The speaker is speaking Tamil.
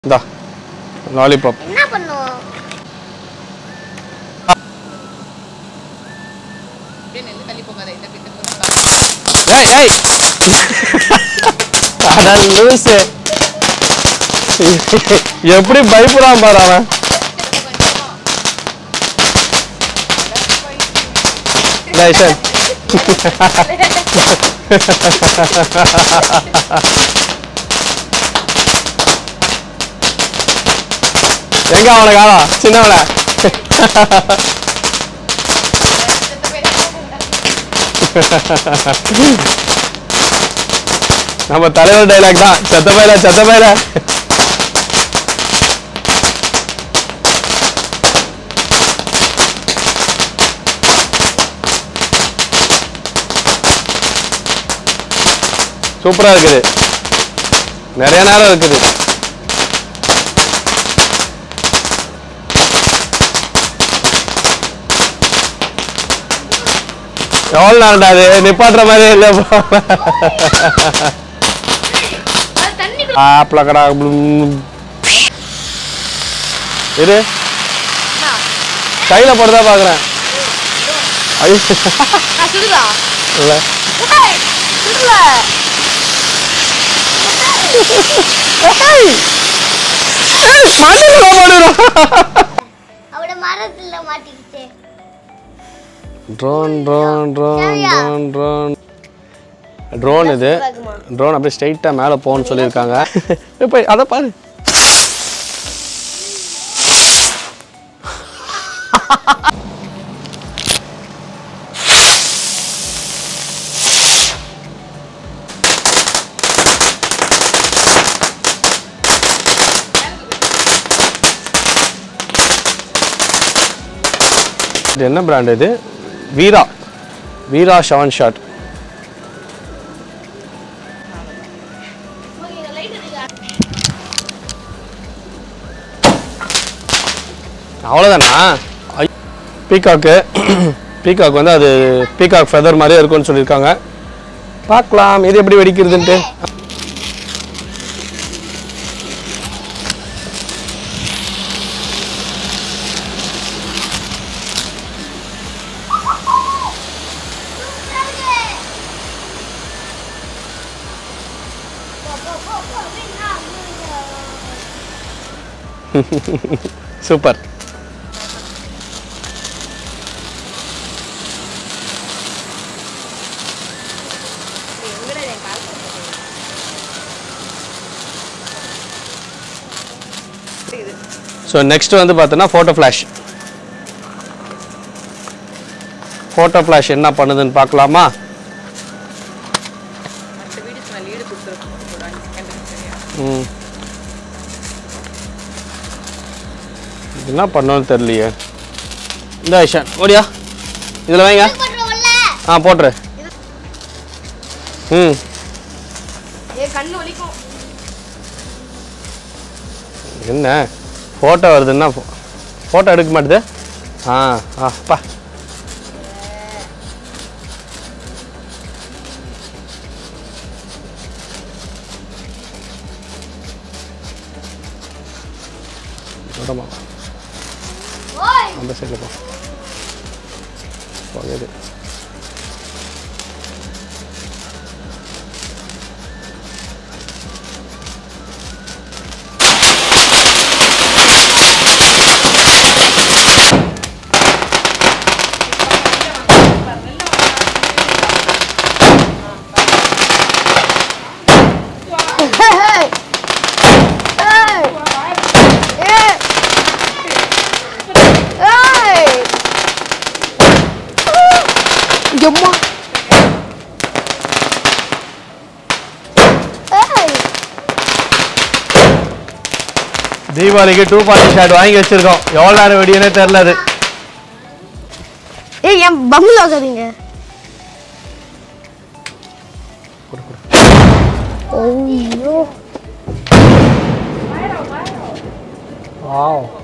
இந்தா லாலிபாப் என்ன பண்ணுவோம் அப்படியே நின்று தள்ளி போகாத இந்த கிட்ட போனா ஏய் ஏய் அட லூசு எப்படி பயப்படுறான் பாரு அவன் டேய் சார் எங்க அவனை காணா சின்னவன நம்ம தலைவர் டைலாக் தான் செத்த பையல செத்த பையல சூப்பரா இருக்குது நிறைய நேரம் இருக்குது எவ்வளோ நேரம்டா அது நிப்பாட்டுற மாதிரி இல்லை அது தண்ணி ஆப்லக்கடா இரு கையில் போட்டுதான் பார்க்குறேன் ஐயோ சுடுதா இல்லை சுடல மாட்டிக்கலாம் மாட்டிடும் அவட மரத்துல மாட்டிக்கிச்சு drone drone drone drone drone drone இது ட்ரோன் அப்படியே ஸ்ட்ரைட்டாக மேலே போகணும்னு சொல்லியிருக்காங்க இப்போ அதை பாரு இது என்ன பிராண்ட் இது வீரா வீரா ஷவன் ஷாட் அவ்வளோதானா பீகாக்கு பீகாக் வந்து அது பீகாக் ஃபெதர் மாதிரியே இருக்கும்னு சொல்லியிருக்காங்க பார்க்கலாம் இது எப்படி வெடிக்கிறதுன்ட்டு சூப்பர் ஸோ நெக்ஸ்ட் வந்து பார்த்தோன்னா ஃபோட்டோ ஃப்ளாஷ் ஃபோட்டோ ஃப்ளாஷ் என்ன பண்ணுதுன்னு பார்க்கலாமா மற்ற வீடியோஸ் நான் லீடு கொடுத்துருக்கோம் ஒரு அஞ்சு செகண்ட் சரியா ம் இது என்ன பண்ணோன்னு தெரியலையே இந்த ஐஷான் ஓடியா இதில் வைங்க போட்டுருவோம்ல ஆ போட்டுரு ம் ஏ கண்ணு வலிக்கும் என்ன ஃபோட்டோ வருதுன்னா ஃபோட்டோ எடுக்க மாட்டுது ஆ ஆ பா விடமா ஓய் அந்த சைடில் போ போகுது எம்மா தீபாவளிக்கு டூ பாயிண்ட் ஷாட் வாங்கி வச்சிருக்கோம் எவ்வளோ நேரம் வெடியுனே தெரில அது ஏய் என் பம்மில் ஆகாதீங்க ஐயோ வாவ்